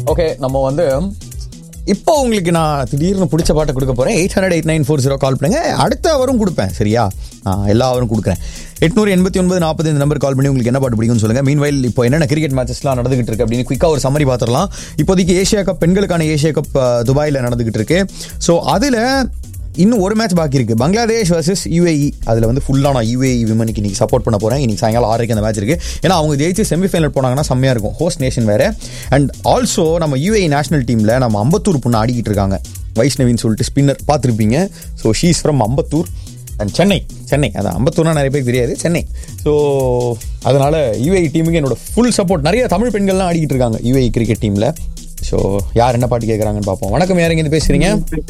Okay நம்ம வந்து இப்போ உங்களுக்கு நான் திடீர்னு பிடிச்ச பாட்டை கொடுக்க போறேன் eight hundred eight nine four zero call பண்ணுங்க அடுத்த அவரும் கொடுப்பேன் சரியா நான் எல்லா அவரும் கொடுக்குறேன் எட்நூறு எண்பத்தி ஒன்பது நாற்பது இந்த நம்பர் கால் பண்ணி உங்களுக்கு என்ன பாட்டு பிடிக்கும்னு சொல்லுங்க மீன்வைல் இப்போ என்னென்ன கிரிக்கெட் மேட்சஸ்லாம் நடந்துகிட்டு இருக்கு அப்படின்னு குயிக்காக ஒரு சம்மரி பார்த்துடலாம் இப்போதைக்கு ஏஷியா கப் பெண்களுக்கான ஏஷியா கப் அஹ், துபாயில நடந்துகிட்டு இருக்கு ஸோ அதில் இன்னும் ஒரு மேட்ச் பாக்கி இருக்கு பங்களாதேஷ் வர்சஸ் யூஏஇ அதில் வந்து ஃபுல்லாக நான் யூஏஇ விமனுக்கு இன்னைக்கு சப்போர்ட் பண்ண போறேன் இன்னைக்கு சாயங்காலம் ஆறரைக்கு அந்த மேட்ச் இருக்கு ஏன்னா அவங்க ஜெயிச்சு செமிஃபைனல் போனாங்கன்னா செம்மையா இருக்கும் ஹோஸ்ட் நேஷன் வேற அண்ட் ஆல்சோ நம்ம யூஏஇ நேஷனல் டீம்ல நம்ம அம்பத்தூர் பொண்ணு ஆடிக்கிட்டு இருக்காங்க வைஷ்ணவின்னு சொல்லிட்டு ஸ்பின்னர் பார்த்துருப்பீங்க so she's from Ambattur and Chennai Chennai அதான் அம்பத்தூர்னா நிறைய பேருக்கு தெரியாது சென்னை ஸோ அதனால யூஏஇ டீமுக்கு என்னோட ஃபுல் சப்போர்ட் நிறைய தமிழ் பெண்கள்லாம் ஆடிக்கிட்டு இருக்காங்க யூஏஇ கிரிக்கெட் டீம்ல ஸோ யார் என்ன பாட்டு கேட்குறாங்கன்னு பார்ப்போம் வணக்கம் யாருங்க இருந்து பேசுறீங்க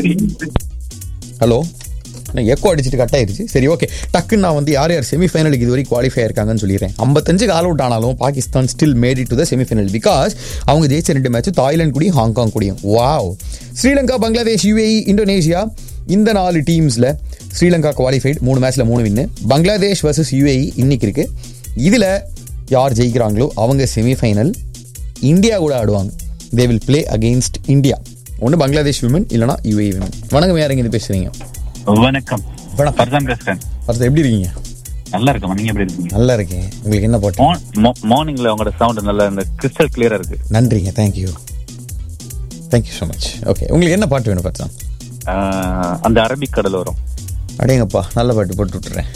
ஹலோ நான் எக்கோ அடிச்சுட்டு கட் ஆயிருச்சு சரி ஓகே டக்குன்னு நான் வந்து யார் யார் செமிஃபைனலுக்கு இது வரைக்கும் குவாலிஃபை ஆயிருக்காங்கன்னு சொல்லிடுறேன் ஐம்பத்தஞ்சு ஆல் அவுட் ஆனாலும் Pakistan still made it to the semifinal because அவங்க ஜெயிச்ச ரெண்டு மேட்ச் தாய்லாந்து கூடயும் ஹாங்காங் கூடயும் wow Sri Lanka Bangladesh UAE Indonesia இந்த நாலு டீம்ஸில் ஸ்ரீலங்கா குவாலிஃபைட் மூணு மேட்ச்சில் மூணு வின்னு பங்களாதேஷ் வர்சஸ் யுஏஇ இன்னைக்கு இருக்கு இதில் யார் ஜெயிக்கிறாங்களோ அவங்க செமிஃபைனல் இந்தியா கூட ஆடுவாங்க they will play against India ஒன்று பங்களாதேஷ் விமன் இல்லைனா யுஏஇ விமன் வணக்கம் யாருங்க இது பேசுறீங்க வணக்கம் வணக்கம். பர்தான் பேசுறேன் அடுத்து எப்படி இருக்கீங்க நல்லா இருக்கமா நீங்க எப்படி இருக்கீங்க நல்லா இருக்கேன் உங்களுக்கு என்ன போட்டேன் மார்னிங்ல உங்களோட சவுண்ட் நல்லா இந்த கிறிஸ்டல் கிளியரா இருக்கு நன்றிங்க thank you thank you so much okay உங்களுக்கு என்ன பாட்டு வேணும் பர்சான் ஆஹ், அந்த அரபிக் கடல் வரும் அடேங்கப்பா நல்ல பாட்டு போட்டு விட்டுறேன்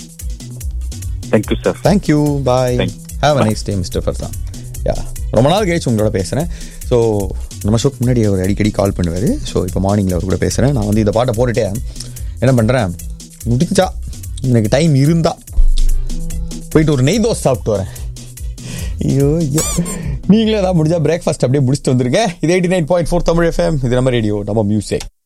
thank you sir thank you bye Thank- have a nice day mister Farzan யா ரொம்ப நாள் கழிச்சு உங்களோட பேசுகிறேன் ஸோ நம்ம ஷோக்கு முன்னாடி அவர் அடிக்கடி கால் பண்ணுவார் ஸோ இப்போ மார்னிங்கில் அவர் கூட பேசுகிறேன் நான் வந்து இந்த பாட்டை போட்டுட்டே என்ன பண்ணுறேன் முடிஞ்சா எனக்கு டைம் இருந்தா போயிட்டு ஒரு நெய் தோசை சாப்பிட்டு வரேன் ஐயோ ஐயோ நீங்களே ஏதாவது முடிஞ்சா பிரேக்ஃபாஸ்ட் அப்படியே முடிச்சுட்டு வந்துருங்க இது eighty nine point four Tamil FM இது நம்ம ரேடியோ நம்ம மியூசிக்